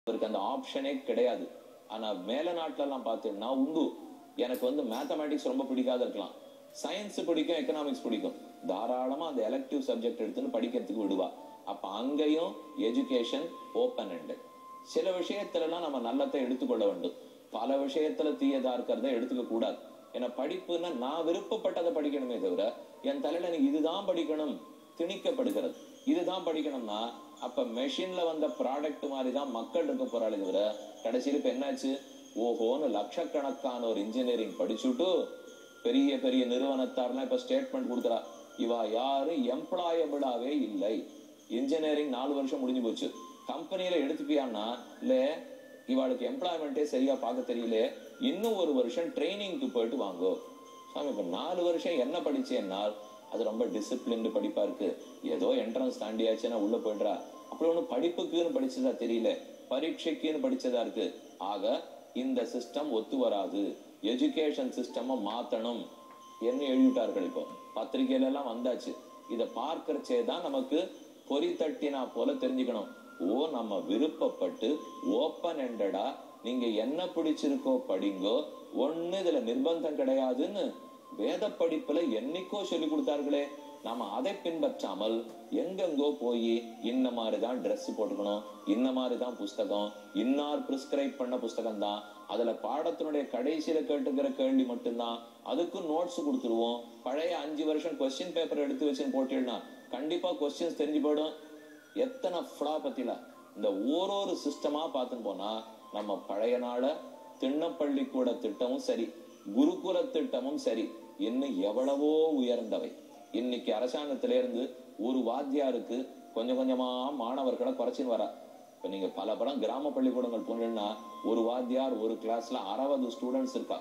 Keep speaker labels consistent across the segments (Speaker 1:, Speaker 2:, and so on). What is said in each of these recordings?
Speaker 1: அவருக்கு அந்த ஆப்ஷனே கிடையாது ஆனா மேல நாட்டுல எல்லாம் பார்த்தீங்கன்னா உண்டு எனக்கு வந்து மேத்தமேட்டிக்ஸ் ரொம்ப பிடிக்காத இருக்கலாம் சயின்ஸ் பிடிக்கும் எக்கனாமிக்ஸ் பிடிக்கும் தாராளமா அந்த எலெக்டிவ் சப்ஜெக்ட் எடுத்துன்னு படிக்கிறதுக்கு விடுவா அப்ப அங்கேயும் எஜுகேஷன் ஓப்பன் எண்ட் சில விஷயத்துல எல்லாம் நம்ம நல்லத்தை எடுத்துக்கொள்ள வேண்டும் பல விஷயத்துல தீயதா இருக்கிறத எடுத்துக்க கூடாது ஏன்னா படிப்புன்னா நான் விருப்பப்பட்டதை படிக்கணுமே தவிர என் தலையில எனக்கு இதுதான் படிக்கணும் திணிக்கப்படுகிறது இதுதான் படிக்கணும்னா அப்ப மெஷின்ல வந்த ப்ராடக்ட் மாதிரி தான் மக்கள் இருக்க போறாளே தவிர கடைசியில் இப்ப என்னாச்சு ஓஹோன்னு லட்சக்கணக்கான ஒரு இன்ஜினியரிங் படிச்சுட்டு பெரிய பெரிய நிறுவனத்தார்லாம் இப்ப ஸ்டேட்மெண்ட் கொடுக்குறா இவா யாரும் எம்ப்ளாயபிளாவே இல்லை இன்ஜினியரிங் நாலு வருஷம் முடிஞ்சு போச்சு கம்பெனியில எடுத்துப்பியான்னா இல்ல இவாளுக்கு எம்ப்ளாய்மெண்ட்டே சரியா பார்க்க தெரியல இன்னும் ஒரு வருஷம் ட்ரைனிங்க்கு போயிட்டு வாங்கோ சாமி இப்ப நாலு வருஷம் என்ன படிச்சேன்னால் அது ரொம்ப டிசிப்ளின்டு படிப்பா இருக்கு ஏதோ என்ட்ரன்ஸ் தாண்டியாச்சுன்னா உள்ள போயிடுறா அப்படி ஒண்ணு படிப்புக்குன்னு படிச்சதா தெரியல பரீட்சைக்குன்னு படிச்சதா இருக்கு ஆக இந்த சிஸ்டம் ஒத்து வராது எஜுகேஷன் சிஸ்டம் மாத்தணும் என்ன எழுதிட்டார்கள் இப்போ பத்திரிகையில எல்லாம் வந்தாச்சு இத பார்க்கறச்சே தான் நமக்கு பொறி தட்டினா போல தெரிஞ்சுக்கணும் ஓ நம்ம விருப்பப்பட்டு ஓப்பன் எண்டடா நீங்க என்ன பிடிச்சிருக்கோ படிங்கோ ஒண்ணு இதுல நிர்பந்தம் கிடையாதுன்னு வேத படிப்புல என்னைக்கோ சொல்லி கொடுத்தார்களே நாம அதை பின்பற்றாமல் எங்கெங்கோ போய் இந்த மாதிரிதான் Dress போட்டுக்கணும் இந்த மாதிரிதான் புஸ்தகம் இன்னார் பிரிஸ்கிரைப் பண்ண புஸ்தகம் தான் அதுல பாடத்தினுடைய கடைசியில கேட்டுக்கிற கேள்வி மட்டும்தான் அதுக்கும் நோட்ஸ் கொடுத்துருவோம் பழைய அஞ்சு வருஷம் கொஸ்டின் பேப்பர் எடுத்து வச்சுன்னு போட்டீங்கன்னா கண்டிப்பா கொஸ்டின்ஸ் தெரிஞ்சு போயிடும் எத்தனை ஃப்ளா பத்தில இந்த ஓரொரு சிஸ்டமா பார்த்துன்னு போனா நம்ம பழைய நாள திண்ணப்பள்ளி கூட திட்டமும் சரி குருகுல திட்டமும் சரி இன்னும் எவ்வளவோ உயர்ந்தவை இன்னைக்கு அரசாங்கத்தில இருந்து ஒரு வாத்தியாருக்கு கொஞ்சம் கொஞ்சமா மாணவர்களை குறைச்சின்னு வரா இப்ப நீங்க பல படம் கிராம பள்ளிக்கூடங்கள் போனீங்கன்னா ஒரு வாத்தியார் ஒரு கிளாஸ்ல அறுபது ஸ்டூடெண்ட்ஸ் இருக்கா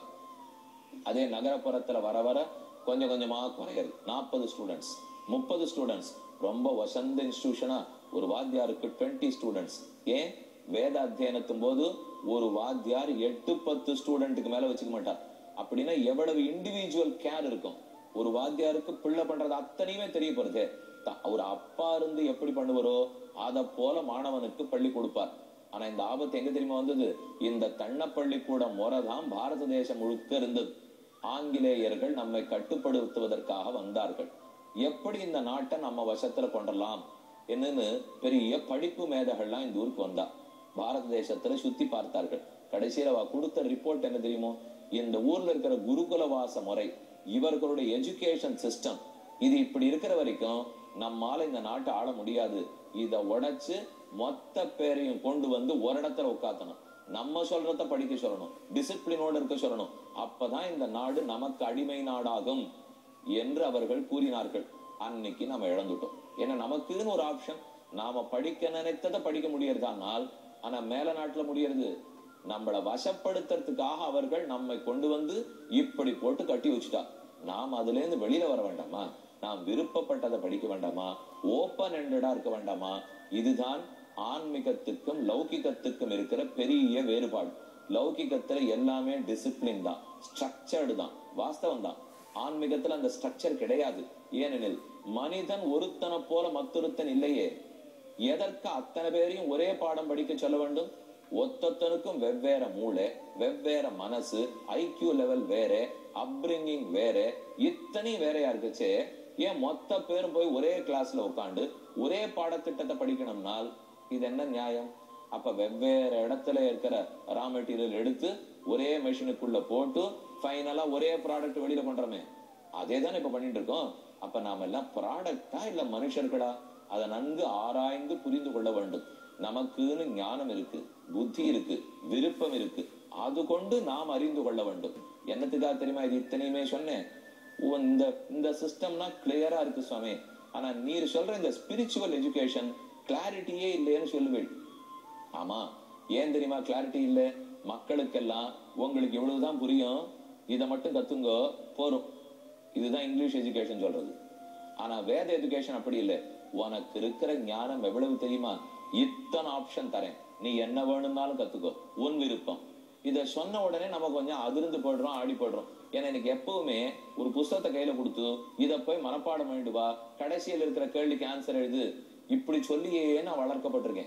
Speaker 1: அதே நகரப்புறத்துல வர வர கொஞ்சம் கொஞ்சமா குறையுது நாற்பது ஸ்டூடெண்ட்ஸ் முப்பது ஸ்டூடெண்ட்ஸ் ரொம்ப வசந்த இன்ஸ்டிடியூஷனா ஒரு வாத்தியாருக்கு டுவெண்ட்டி ஸ்டூடெண்ட்ஸ் ஏன் வேத அத்தியனத்தும் போது ஒரு வாத்தியார் எட்டு பத்து ஸ்டூடெண்ட்டுக்கு மேல வச்சுக்க மாட்டார் அப்படின்னா எவ்வளவு இண்டிவிஜுவல் கேர் இருக்கும் ஒரு வாத்தியாருக்கு பிள்ளை பண்றது அத்தனையுமே தெரிய போறது ஒரு அப்பா இருந்து எப்படி பண்ணுவாரோ அத போல மாணவனுக்கு பள்ளி கொடுப்பார் ஆனா இந்த ஆபத்து எங்க தெரியுமா வந்தது இந்த தன்ன பள்ளிக்கூட முறை தான் பாரத தேசம் முழுக்க இருந்தது ஆங்கிலேயர்கள் நம்மை கட்டுப்படுத்துவதற்காக வந்தார்கள் எப்படி இந்த நாட்டை நம்ம வசத்துல கொண்டலாம் என்னன்னு பெரிய படிப்பு மேதைகள்லாம் இந்த ஊருக்கு வந்தா பாரத தேசத்துல சுத்தி பார்த்தார்கள் கடைசியில அவ கொடுத்த ரிப்போர்ட் என்ன தெரியுமோ இந்த ஊர்ல இருக்கிற குருகுலவாச முறை இவர்களுடைய எஜுகேஷன் சிஸ்டம் இது இப்படி இருக்கிற வரைக்கும் நம்மால இந்த நாட்டை ஆள முடியாது இத உடைச்சு மொத்த பேரையும் கொண்டு வந்து ஒரு இடத்துல உட்காத்தணும் நம்ம சொல்றத படிக்க சொல்லணும் டிசிப்ளினோட இருக்க சொல்லணும் அப்பதான் இந்த நாடு நமக்கு அடிமை நாடாகும் என்று அவர்கள் கூறினார்கள் அன்னைக்கு நம்ம இழந்துட்டோம் ஏன்னா நமக்குன்னு ஒரு ஆப்ஷன் நாம படிக்க நினைத்ததை படிக்க முடியறதானால் ஆனா மேல நாட்டுல முடியறது நம்மளை வசப்படுத்துறதுக்காக அவர்கள் நம்மை கொண்டு வந்து இப்படி போட்டு கட்டி வச்சுட்டா நாம் அதுல இருந்து வெளியில வர வேண்டாமா நாம் விருப்பப்பட்டதை படிக்க வேண்டாமா ஓப்பன் எண்டடா இருக்க வேண்டாமா இதுதான் ஆன்மீகத்துக்கும் லௌகிகத்துக்கும் இருக்கிற பெரிய வேறுபாடு லௌகிகத்துல எல்லாமே டிசிப்ளின் தான் ஸ்ட்ரக்சர்டு தான் வாஸ்தவம் தான் ஆன்மீகத்துல அந்த ஸ்ட்ரக்சர் கிடையாது ஏனெனில் மனிதன் ஒருத்தனை போல மற்றொருத்தன் இல்லையே எதற்கு அத்தனை பேரையும் ஒரே பாடம் படிக்க சொல்ல வேண்டும் ஒத்தொத்தனுக்கும் வெவ்வேற மூளை வெவ்வேற மனசு ஐக்கியூ லெவல் வேற அப்ரிங்கிங் வேற இத்தனையும் வேறையா இருக்குச்சே ஏன் மொத்த பேரும் போய் ஒரே கிளாஸ்ல உட்காந்து ஒரே பாடத்திட்டத்தை படிக்கணும்னால் இது என்ன நியாயம் அப்ப வெவ்வேறு இடத்துல இருக்கிற ரா மெட்டீரியல் எடுத்து ஒரே மெஷினுக்குள்ள போட்டு ஃபைனலா ஒரே ப்ராடக்ட் வெளியில பண்றோமே அதே தானே இப்ப பண்ணிட்டு இருக்கோம் அப்ப நாம எல்லாம் ப்ராடக்டா இல்ல மனுஷர்களா அதை நன்கு ஆராய்ந்து புரிந்து கொள்ள வேண்டும் நமக்குன்னு ஞானம் இருக்கு புத்தி இருக்கு விருப்பம் இருக்கு அது கொண்டு நாம் அறிந்து கொள்ள வேண்டும் என்னத்துக்காக தெரியுமா இது இத்தனையுமே சொன்னேன் இந்த இந்த சிஸ்டம்னா கிளியரா இருக்கு சுவாமி ஆனா நீர் சொல்ற இந்த ஸ்பிரிச்சுவல் எஜுகேஷன் கிளாரிட்டியே இல்லைன்னு சொல்லுவேன் ஆமா ஏன் தெரியுமா கிளாரிட்டி இல்ல மக்களுக்கெல்லாம் உங்களுக்கு இவ்வளவுதான் புரியும் இதை மட்டும் கத்துங்க போரும் இதுதான் இங்கிலீஷ் எஜுகேஷன் சொல்றது ஆனா வேத எஜுகேஷன் அப்படி இல்லை உனக்கு இருக்கிற ஞானம் எவ்வளவு தெரியுமா இத்தனை ஆப்ஷன் தரேன் நீ என்ன வேணும்னாலும் கத்துக்கோ உன் விருப்பம் இத சொன்ன உடனே நம்ம கொஞ்சம் அதிர்ந்து போடுறோம் ஆடி போடுறோம் ஏன்னா எனக்கு எப்பவுமே ஒரு புஸ்தகத்தை கையில கொடுத்து இத போய் மனப்பாடம் பண்ணிட்டு வா கடைசியில் இருக்கிற கேள்விக்கு ஆன்சர் எழுது இப்படி சொல்லியே நான் வளர்க்கப்பட்டிருக்கேன்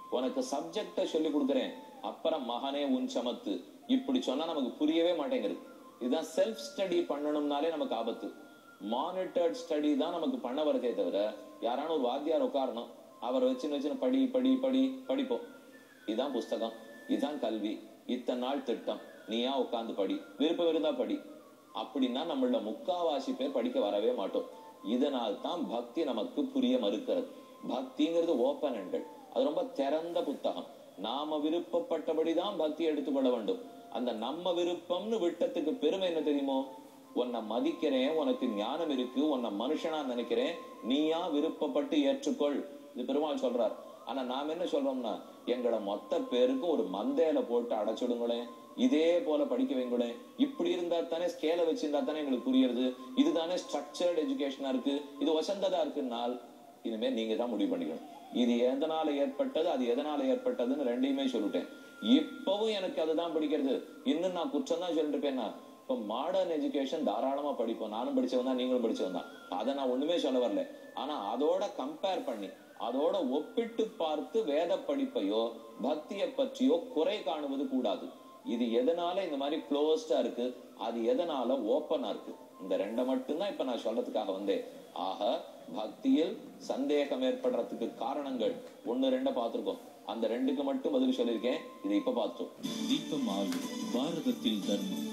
Speaker 1: உனக்கு சப்ஜெக்ட சொல்லி கொடுக்குறேன் அப்புறம் மகனே உன் சமத்து இப்படி சொன்னா நமக்கு புரியவே மாட்டேங்குது இதுதான் செல்ஃப் ஸ்டடி பண்ணணும்னாலே நமக்கு ஆபத்து மானிட்டர்ட் ஸ்டடி தான் நமக்கு பண்ண வருதே தவிர யாரான ஒரு வாத்தியார் உட்காரணும் அவரை வச்சுன்னு வச்சுன்னு படி படி படி படிப்போம் இதுதான் புஸ்தகம் இதுதான் கல்வி இத்தனை நாள் திட்டம் நீயா உட்கார்ந்து படி விருப்பம் இருந்தா படி அப்படின்னா நம்மள முக்காவாசி பேர் படிக்க வரவே மாட்டோம் இதனால் தான் பக்தி நமக்கு புரிய மறுக்கிறது பக்திங்கிறது ஓப்பன் எண்டட் அது ரொம்ப திறந்த புத்தகம் நாம விருப்பப்பட்டபடிதான் பக்தி எடுத்துக்கொள்ள வேண்டும் அந்த நம்ம விருப்பம்னு விட்டத்துக்கு பெருமை என்ன தெரியுமோ உன்னை மதிக்கிறேன் உனக்கு ஞானம் இருக்கு உன்னை மனுஷனா நினைக்கிறேன் நீயா விருப்பப்பட்டு ஏற்றுக்கொள் இது பெருமாள் சொல்றார் ஆனா நாம என்ன சொல்றோம்னா எங்களை மொத்த பேருக்கு ஒரு மந்தையில போட்டு அடைச்சிடுங்களேன் இதே போல படிக்க வைங்களேன் இப்படி இருந்தா தானே ஸ்கேல வச்சிருந்தா தானே எங்களுக்கு புரியுறது இதுதானே ஸ்ட்ரக்சர்ட் எஜுகேஷனா இருக்கு இது வசந்ததா இருக்குன்னால் இனிமே நீங்க தான் முடிவு பண்ணிக்கணும் இது எதனால ஏற்பட்டது அது எதனால ஏற்பட்டதுன்னு ரெண்டையுமே சொல்லிட்டேன் இப்பவும் எனக்கு அதுதான் பிடிக்கிறது இன்னும் நான் குற்றம் தான் சொல்லிட்டு இருப்பேன்னா இப்ப மாடர்ன் எஜுகேஷன் தாராளமா படிப்போம் நானும் படிச்சவன் தான் நீங்களும் படிச்சவன் தான் அதை நான் ஒண்ணுமே சொல்ல வரல ஆனா அதோட கம்பேர் பண்ணி அதோட ஒப்பிட்டு பார்த்து வேத படிப்பையோ பக்தியை பற்றியோ குறை காணுவது கூடாது இது எதனால இந்த மாதிரி க்ளோஸ்டா இருக்கு அது எதனால ஓப்பனா இருக்கு இந்த ரெண்டை மட்டும்தான் இப்ப நான் சொல்றதுக்காக வந்தேன் ஆக பக்தியில் சந்தேகம் ஏற்படுறதுக்கு காரணங்கள் ஒண்ணு ரெண்ட பார்த்திருக்கோம் அந்த ரெண்டுக்கு மட்டும் பதில் சொல்லியிருக்கேன் இது இப்ப பார்த்தோம்
Speaker 2: தீபம் ஆகு பாரதத்தில் தர்மம்